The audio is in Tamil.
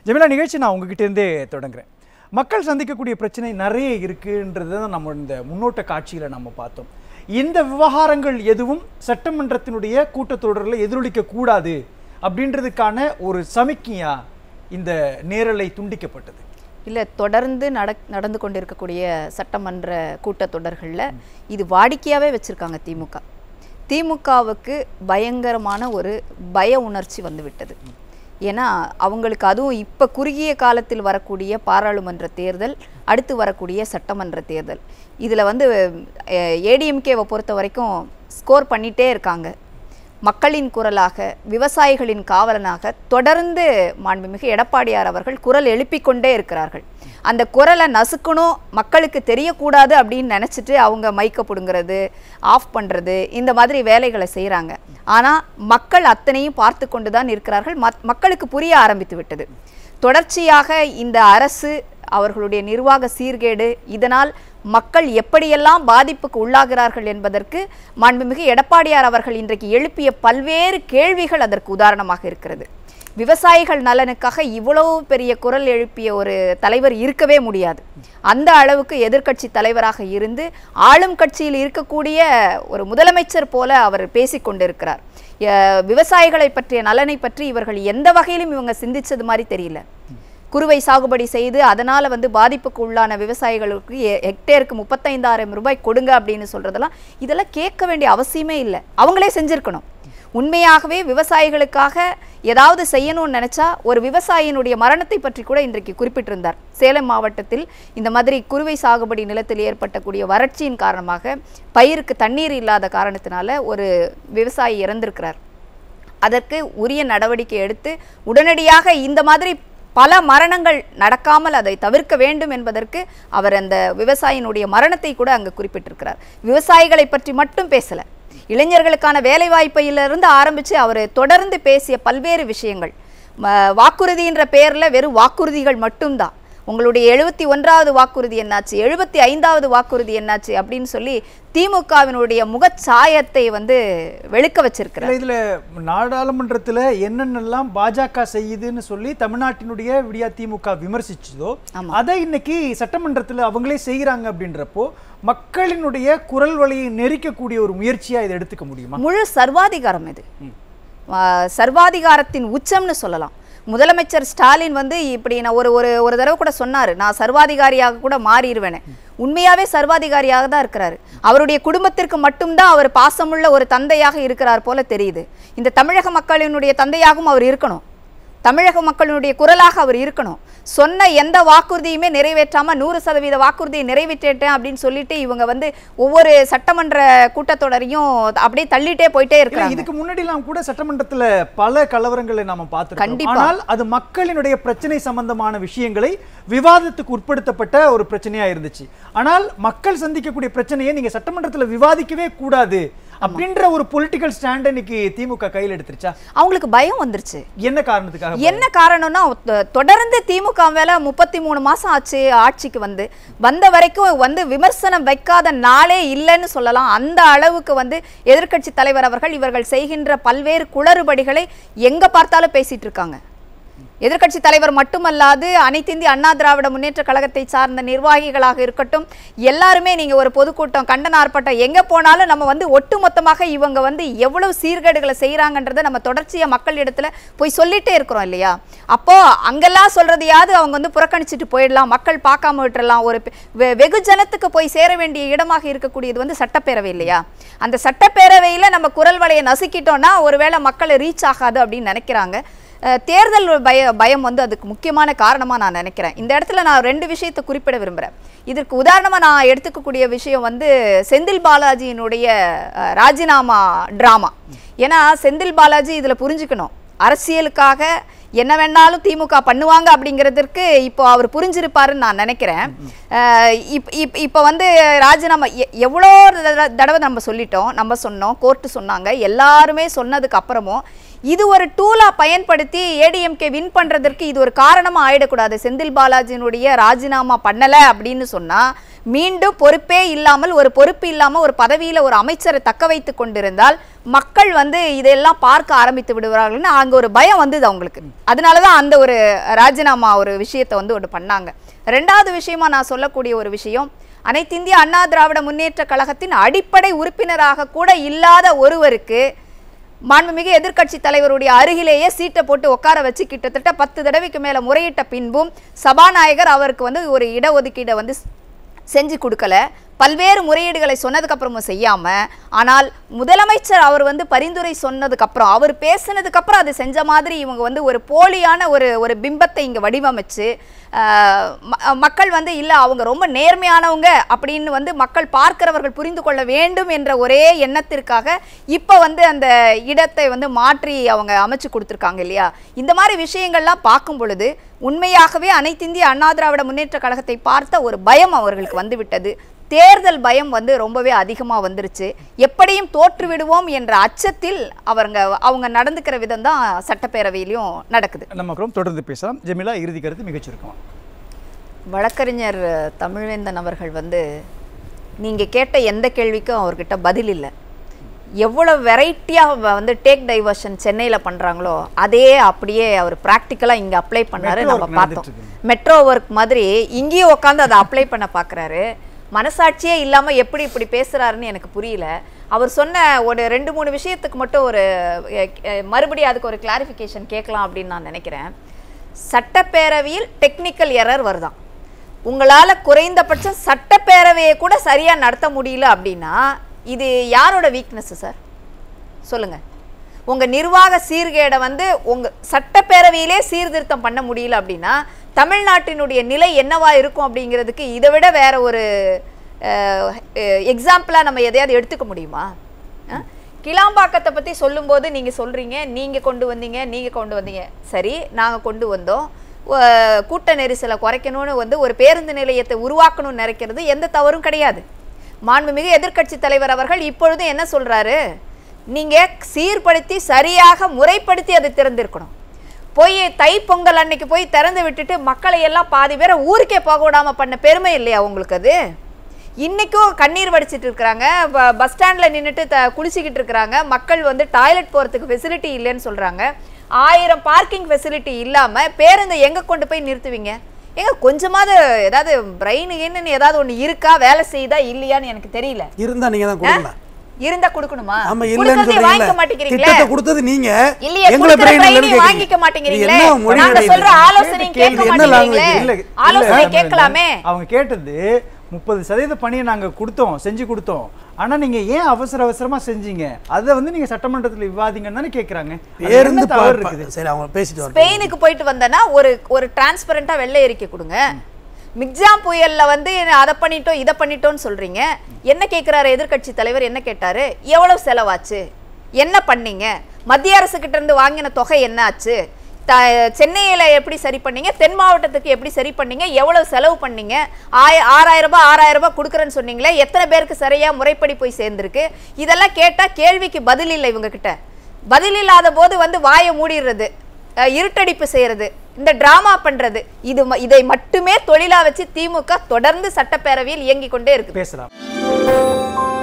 ஜெமிலா நிகழ்ச்சி நான் உங்ககிட்ட இருந்தே தொடங்குறேன் மக்கள் சந்திக்கக்கூடிய பிரச்சனை நிறைய இருக்குன்றது தான் நம்ம இந்த முன்னோட்ட காட்சியில நம்ம பார்த்தோம் இந்த விவகாரங்கள் எதுவும் சட்டமன்றத்தினுடைய கூட்டத்தொடரில் எதிரொலிக்க கூடாது அப்படின்றதுக்கான ஒரு சமிக்கையா இந்த நேரலை துண்டிக்கப்பட்டது இல்லை தொடர்ந்து நட நடந்து கொண்டிருக்கக்கூடிய சட்டமன்ற கூட்டத்தொடர்களில் இது வாடிக்கையாகவே வச்சுருக்காங்க திமுக திமுகவுக்கு பயங்கரமான ஒரு பய உணர்ச்சி வந்துவிட்டது ஏன்னா அவங்களுக்கு அதுவும் இப்போ குறுகிய காலத்தில் வரக்கூடிய பாராளுமன்ற தேர்தல் அடுத்து வரக்கூடிய சட்டமன்ற தேர்தல் இதில் வந்து ஏடிஎம்கேவை பொறுத்த வரைக்கும் ஸ்கோர் பண்ணிகிட்டே இருக்காங்க மக்களின் குரலாக விவசாயிகளின் காவலனாக தொடர்ந்து மாண்புமிகு எடப்பாடியார் அவர்கள் குரல் எழுப்பிக் கொண்டே இருக்கிறார்கள் அந்த குரலை நசுக்கணும் மக்களுக்கு தெரியக்கூடாது அப்படின்னு நினச்சிட்டு அவங்க மைக்க பிடுங்கிறது ஆஃப் பண்ணுறது இந்த மாதிரி வேலைகளை செய்கிறாங்க ஆனால் மக்கள் அத்தனையும் பார்த்து கொண்டு தான் இருக்கிறார்கள் மத் மக்களுக்கு புரிய ஆரம்பித்து விட்டது தொடர்ச்சியாக இந்த அரசு அவர்களுடைய நிர்வாக சீர்கேடு இதனால் மக்கள் எப்படியெல்லாம் பாதிப்புக்கு உள்ளாகிறார்கள் என்பதற்கு மாண்புமிகு எடப்பாடியார் அவர்கள் இன்றைக்கு எழுப்பிய பல்வேறு கேள்விகள் அதற்கு உதாரணமாக இருக்கிறது விவசாயிகள் நலனுக்காக இவ்வளவு பெரிய குரல் எழுப்பிய ஒரு தலைவர் இருக்கவே முடியாது அந்த அளவுக்கு எதிர்க்கட்சி தலைவராக இருந்து ஆளும் கட்சியில் இருக்கக்கூடிய ஒரு முதலமைச்சர் போல அவர் பேசிக்கொண்டிருக்கிறார் அஹ் விவசாயிகளை பற்றிய நலனை பற்றி இவர்கள் எந்த வகையிலும் இவங்க சிந்திச்சது மாதிரி தெரியல குறுவை சாகுபடி செய்து அதனால் வந்து பாதிப்புக்கு உள்ளான விவசாயிகளுக்கு எ- ஹெக்டேருக்கு முப்பத்தைந்தாயிரம் ரூபாய் கொடுங்க அப்படின்னு சொல்கிறதெல்லாம் இதெல்லாம் கேட்க வேண்டிய அவசியமே இல்லை அவங்களே செஞ்சுருக்கணும் உண்மையாகவே விவசாயிகளுக்காக ஏதாவது செய்யணும்னு நினச்சா ஒரு விவசாயியினுடைய மரணத்தை பற்றி கூட இன்றைக்கு குறிப்பிட்டிருந்தார் சேலம் மாவட்டத்தில் இந்த மாதிரி குறுவை சாகுபடி நிலத்தில் ஏற்பட்டக்கூடிய வறட்சியின் காரணமாக பயிருக்கு தண்ணீர் இல்லாத காரணத்தினால ஒரு விவசாயி இறந்திருக்கிறார் அதற்கு உரிய நடவடிக்கை எடுத்து உடனடியாக இந்த மாதிரி பல மரணங்கள் நடக்காமல் அதை தவிர்க்க வேண்டும் என்பதற்கு அவர் அந்த விவசாயினுடைய மரணத்தை கூட அங்கு குறிப்பிட்டிருக்கிறார் விவசாயிகளை பற்றி மட்டும் பேசல இளைஞர்களுக்கான வேலை வாய்ப்பிலிருந்து ஆரம்பித்து அவர் தொடர்ந்து பேசிய பல்வேறு விஷயங்கள் ம- வாக்குறுதின்ற பெயரில் வெறும் வாக்குறுதிகள் மட்டும்தான் உங்களுடைய எழுபத்தி ஒன்றாவது வாக்குறுதி என்னாச்சு எழுபத்தி ஐந்தாவது வாக்குறுதி என்னாச்சு அப்படின்னு சொல்லி திமுகவினுடைய முகச்சாயத்தை வந்து வெளுக்க வச்சிருக்கிறார் இல்ல இதுல நாடாளுமன்றத்துல என்னென்னலாம் பாஜக செய்யுதுன்னு சொல்லி தமிழ்நாட்டினுடைய விடியா திமுக விமர்சிச்சதோ ஆமா. அதை இன்னைக்கு சட்டமன்றத்துல அவங்களே செய்கிறாங்க அப்படின்றப்போ மக்களினுடைய குரல் வழியை நெரிக்கக்கூடிய ஒரு முயற்சியா இதை எடுத்துக்க முடியுமா முழு சர்வாதிகாரம் இது ஆ, சர்வாதிகாரத்தின் உச்சம்னு சொல்லலாம் முதலமைச்சர் ஸ்டாலின் வந்து இப்படி நான் ஒரு ஒரு ஒரு தடவை கூட சொன்னார் நான் சர்வாதிகாரியாக கூட மாறிடுவேன் உண்மையாவே சர்வாதிகாரியாக தான் இருக்கிறாரு அவருடைய குடும்பத்திற்கு மட்டும்தான் அவர் பாசமுள்ள ஒரு தந்தையாக இருக்கிறார் போல தெரியுது இந்த தமிழக மக்களினுடைய தந்தையாகவும் அவர் இருக்கணும் தமிழக மக்களுடைய குரலாக அவர் இருக்கணும் சொன்ன எந்த வாக்குறுதியுமே நிறைவேற்றாம நூறு சதவீத வாக்குறுதியை நிறைவேற்றிட்டேன் அப்படின்னு சொல்லிட்டு இவங்க வந்து ஒவ்வொரு சட்டமன்ற கூட்டத்தொடரையும் அப்படியே தள்ளிட்டே போயிட்டே இல்ல இருக்கிறாங்க இதுக்கு முன்னாடிலாம் கூட சட்டமன்றத்துல பல கலவரங்களை நாம பார்த்திருக்கோம் கண்டிப்பா. ஆனால் அது மக்களினுடைய பிரச்சனை சம்பந்தமான விஷயங்களை விவாதத்துக்கு உட்படுத்தப்பட்ட ஒரு பிரச்சனையா இருந்துச்சு ஆனால் மக்கள் சந்திக்கக்கூடிய பிரச்சனையை நீங்க சட்டமன்றத்துல விவாதிக்கவே கூடாது அப்படின்ற ஒரு பொலிட்டிக்கல் ஸ்டாண்ட் இன்னைக்கு திமுக கையில் எடுத்துருச்சா அவங்களுக்கு பயம் வந்துருச்சு என்ன காரணத்துக்காக என்ன காரணம்னா தொ- தொடர்ந்து திமுக மேல முப்பத்தி மூணு மாசம் ஆச்சு ஆட்சிக்கு வந்து வந்த வரைக்கும் வந்து விமர்சனம் வைக்காத நாளே இல்லைன்னு சொல்லலாம் அந்த அளவுக்கு வந்து எதிர்க்கட்சி தலைவர் அவர்கள் இவர்கள் செய்கின்ற பல்வேறு குளறுபடிகளை எங்க பார்த்தாலும் பேசிட்டு இருக்காங்க எதிர்க்கட்சி தலைவர் மட்டுமல்லாது அனைத்து இந்திய அண்ணா திராவிட முன்னேற்ற கழகத்தை சார்ந்த நிர்வாகிகளாக இருக்கட்டும் எல்லாருமே நீங்க ஒரு பொதுக்கூட்டம் கண்டன ஆர்ப்பாட்டம் எங்க போனாலும் நம்ம வந்து ஒட்டுமொத்தமாக இவங்க வந்து எவ்வளவு சீர்கேடுகளை செய்றாங்கன்றதை நம்ம தொடர்ச்சியா மக்கள் இடத்துல போய் சொல்லிட்டே இருக்கிறோம் இல்லையா அப்போ அங்கெல்லாம் சொல்றதையாவது அவங்க வந்து புறக்கணிச்சிட்டு போயிடலாம் மக்கள் பார்க்காம விட்டுறலாம் ஒரு பெ- வெ- வெகுஜனத்துக்கு போய் சேர வேண்டிய இடமாக இருக்கக்கூடியது வந்து சட்டப்பேரவை இல்லையா அந்த சட்டப்பேரவையில நம்ம குரல் வலையை நசுக்கிட்டோம்னா ஒருவேளை மக்களை ரீச் ஆகாது அப்படின்னு நினைக்கிறாங்க அஹ் தேர்தல் பய பயம் வந்து அதுக்கு முக்கியமான காரணமாக நான் நினைக்கிறேன் இந்த இடத்துல நான் ரெண்டு விஷயத்தை குறிப்பிட விரும்புகிறேன் இதற்கு உதாரணமாக நான் எடுத்துக்கக்கூடிய விஷயம் வந்து செந்தில் பாலாஜியினுடைய அஹ், ராஜினாமா ட்ராமா ஏன்னா செந்தில் பாலாஜி இதில் புரிஞ்சுக்கணும் அரசியலுக்காக என்ன வேணாலும் திமுக பண்ணுவாங்க அப்படிங்கிறதுக்கு இப்போ அவர் புரிஞ்சிருப்பாருன்னு நான் நினைக்கிறேன் அஹ் இப் இப் இப்போ வந்து ராஜினாமா எ- எவ்வளோ தட- தடவை நம்ம சொல்லிட்டோம் நம்ம சொன்னோம் கோர்ட்டு சொன்னாங்க எல்லாருமே சொன்னதுக்கு அப்புறமும் இது ஒரு டூலா பயன்படுத்தி ஏடிஎம்கே வின் பண்றதற்கு இது ஒரு காரணமா ஆயிடக்கூடாது செந்தில் பாலாஜியினுடைய ராஜினாமா பண்ணல அப்படின்னு சொன்னா மீண்டும் பொறுப்பே இல்லாமல் ஒரு பொறுப்பு இல்லாம ஒரு பதவியில ஒரு அமைச்சரை தக்க வைத்து கொண்டிருந்தால் மக்கள் வந்து இதெல்லாம் பார்க்க ஆரம்பித்து விடுவார்கள்னு அங்க ஒரு பயம் வந்தது அவங்களுக்கு அதனாலதான் அந்த ஒரு ராஜினாமா ஒரு விஷயத்தை வந்து ஒன்று பண்ணாங்க ரெண்டாவது விஷயமா நான் சொல்லக்கூடிய ஒரு விஷயம் அனைத்து இந்திய அண்ணா திராவிட முன்னேற்ற கழகத்தின் அடிப்படை உறுப்பினராக கூட இல்லாத ஒருவருக்கு மாண்புமிகு எதிர்க்கட்சி தலைவருடைய அருகிலேயே சீட்டை போட்டு உட்கார வச்சு கிட்டத்தட்ட பத்து தடவைக்கு மேல முறையிட்ட பின்பும் சபாநாயகர் அவருக்கு வந்து ஒரு இடஒதுக்கீடை வந்து செஞ்சு கொடுக்கல பல்வேறு முறையீடுகளை சொன்னதுக்கு அப்புறமும் செய்யாம ஆனால் முதலமைச்சர் அவர் வந்து பரிந்துரை சொன்னதுக்கு அப்புறம் அவர் பேசினதுக்கு அப்புறம் அது செஞ்ச மாதிரி இவங்க வந்து ஒரு போலியான ஒரு ஒரு பிம்பத்தை இங்க வடிவமைச்சு ஆஹ், ம- மக்கள் வந்து இல்ல அவங்க ரொம்ப நேர்மையானவங்க அப்படின்னு வந்து மக்கள் பார்க்கிறவர்கள் புரிந்து கொள்ள வேண்டும் என்ற ஒரே எண்ணத்திற்காக இப்போ வந்து அந்த இடத்தை வந்து மாற்றி அவங்க அமைச்சு கொடுத்துருக்காங்க இல்லையா இந்த மாதிரி விஷயங்கள்லாம் பார்க்கும் பொழுது உண்மையாகவே அனைத்து இந்திய அண்ணா திராவிட முன்னேற்ற கழகத்தை பார்த்த ஒரு பயம் அவர்களுக்கு வந்துவிட்டது தேர்தல் பயம் வந்து ரொம்பவே அதிகமாக வந்துருச்சு எப்படியும் தோற்று விடுவோம் என்ற அச்சத்தில் அவங்க அவங்க நடந்துக்கிற விதம் தான் சட்டப்பேரவையிலையும் நடக்குது நம்ம தொடர்ந்து பேசலாம் ஜெமிலா இறுதி கருத்து மிகச் சுருக்கமா வழக்கறிஞர் தமிழ்வேந்தன் அவர்கள் வந்து நீங்கள் கேட்ட எந்த கேள்விக்கும் அவர்கிட்ட பதில் இல்லை எவ்வளோ வெரைட்டியாக வந்து டேக் டைவர்ஷன் சென்னையில் பண்ணுறாங்களோ அதே அப்படியே அவர் ப்ராக்டிக்கலாக இங்கே அப்ளை பண்ணாரு Metro நம்ம work பார்த்தோம் நடந்துட்டு மெட்ரோ ஒர்க் மாதிரி இங்கேயும் உட்காந்து அதை அப்ளை பண்ண பார்க்குறாரு மனசாட்சியே இல்லாமல் எப்படி இப்படி பேசுகிறாருன்னு எனக்கு புரியல அவர் சொன்ன ஒரு ரெண்டு மூணு விஷயத்துக்கு மட்டும் ஒரு அஹ், அஹ், மறுபடியும் அதுக்கு ஒரு கிளாரிஃபிகேஷன் கேட்கலாம் அப்படின்னு நான் நினைக்கிறேன் சட்டப்பேரவையில் டெக்னிக்கல் எரர் வருதாம் உங்களால் குறைந்தபட்சம் சட்டப்பேரவையை கூட சரியாக நடத்த முடியல அப்படின்னா இது யாரோட வீக்னஸ் சார் சொல்லுங்க உங்க நிர்வாக சீர்கேடை வந்து உங்க சட்டப்பேரவையிலே சீர்திருத்தம் பண்ண முடியல அப்படின்னா தமிழ்நாட்டினுடைய நிலை என்னவா இருக்கும் அப்படிங்கிறதுக்கு இதை விட வேற ஒரு எக்ஸாம்பிளா நம்ம எதையாவது எடுத்துக்க முடியுமா அஹ்? கிளாம்பாக்கத்தை பத்தி சொல்லும்போது நீங்க சொல்றீங்க நீங்க கொண்டு வந்தீங்க நீங்க கொண்டு வந்தீங்க சரி நாங்க கொண்டு வந்தோம் அஹ், கூட்ட நெரிசலை குறைக்கணும்னு வந்து ஒரு பேருந்து நிலையத்தை உருவாக்கணும்னு நினைக்கிறது எந்த தவறும் கிடையாது மாண்புமிகு எதிர்க்கட்சி தலைவர் அவர்கள் இப்பொழுது என்ன சொல்றாரு நீங்க சீர்படுத்தி சரியாக முறைப்படுத்தி அதை திறந்திருக்கணும் போய் தை பொங்கல் அன்னைக்கு போய் திறந்து விட்டுட்டு மக்களை எல்லாம் பாதி பேரை ஊருக்கே போக விடாம பண்ண பெருமை இல்லையா உங்களுக்கு அது இன்னைக்கும் கண்ணீர் வடிச்சிட்டு இருக்கிறாங்க பஸ் ஸ்டாண்ட்ல நின்றுட்டு த குளிச்சுக்கிட்டு இருக்கிறாங்க மக்கள் வந்து டாய்லெட் போறதுக்கு ஃபெசிலிட்டி இல்லைன்னு சொல்றாங்க ஆயிரம் பார்க்கிங் ஃபெசிலிட்டி இல்லாம பேருந்தை எங்க கொண்டு போய் நிறுத்துவீங்க ஏங்க கொஞ்சமாவது ஏதாவது பிரெயின் என்னன்னு ஏதாவது ஒண்ணு இருக்கா வேலை செய்யுதா இல்லையான்னு எனக்கு தெரியல இருந்தா நீங்க தான் கொடுக்கலாம் இருந்தா கொடுக்கணுமா ஆமா இல்லன்னு கொடுக்கறதே சொல்றீங்கல்ல வாங்கிக்க மாட்டேங்கிறீங்களே திட்டத்தை கொடுத்தது நீங்க இல்லையே எங்களை கொடுக்கிற பிரெயின் பிரெயினை இல்லைன்னு வாங்கிக்க கேக்குறீங்க. மாட்டேங்கிறீங்களே இது என்ன மொழி நாங்க கிடையாது? சொல்ற ஆலோசனையும் கேட்க இது என்ன மாட்டேங்கிறீங்களே language? இல்ல, இல்ல, ஆலோசனை இல்ல, கேட்கலாமே அவங்க கேட்டது முப்பது சதவீத பணியை நாங்க கொடுத்தோம் செஞ்சு கொடுத்தோம் ஆனா நீங்க ஏன் அவசர அவசரமா செஞ்சீங்க அதை வந்து நீங்க சட்டமன்றத்துல விவாதிங்கன்னு தானே கேக்குறாங்க அதுல என்ன பேருந்து தவறு பா- இருக்குது சரி அவங்க பேசிட்டு வரட்டும். ஸ்பெயினுக்கு போயிட்டு வந்தேன்னா ஒரு ஒரு டிரான்ஸ்பரண்டா வெள்ளை அறிக்கை கொடுங்க மிக்ஜாம் புயல்ல வந்து அதை பண்ணிட்டோம் இதை பண்ணிட்டோம்னு சொல்றீங்க என்ன கேட்கிறாரு எதிர்க்கட்சி தலைவர் என்ன கேட்டாரு எவ்வளவு செலவாச்சு என்ன பண்ணீங்க மத்திய அரசு கிட்ட இருந்து வாங்கின தொகை என்ன ஆச்சு த சென்னையில எப்படி சரி பண்ணீங்க தென் மாவட்டத்துக்கு எப்படி சரி பண்ணீங்க எவ்வளவு செலவு பண்ணீங்க ஆய ஆறாயிரம் ரூபாய் ஆறாயிரம் ரூபாய் கொடுக்குறேன்னு சொன்னீங்களே எத்தனை பேருக்கு சரியா முறைப்படி போய் சேர்ந்திருக்கு இதெல்லாம் கேட்டா கேள்விக்கு பதில் இல்லை இவங்க கிட்ட பதில் இல்லாத போது வந்து வாயை மூடிடுறது அஹ் இருட்டடிப்பு செய்யறது இந்த டிராமா பண்றது இது ம- இதை மட்டுமே தொழிலா வச்சு திமுக தொடர்ந்து சட்டப்பேரவையில் இயங்கிக் கொண்டே இருக்கு பேசலாம்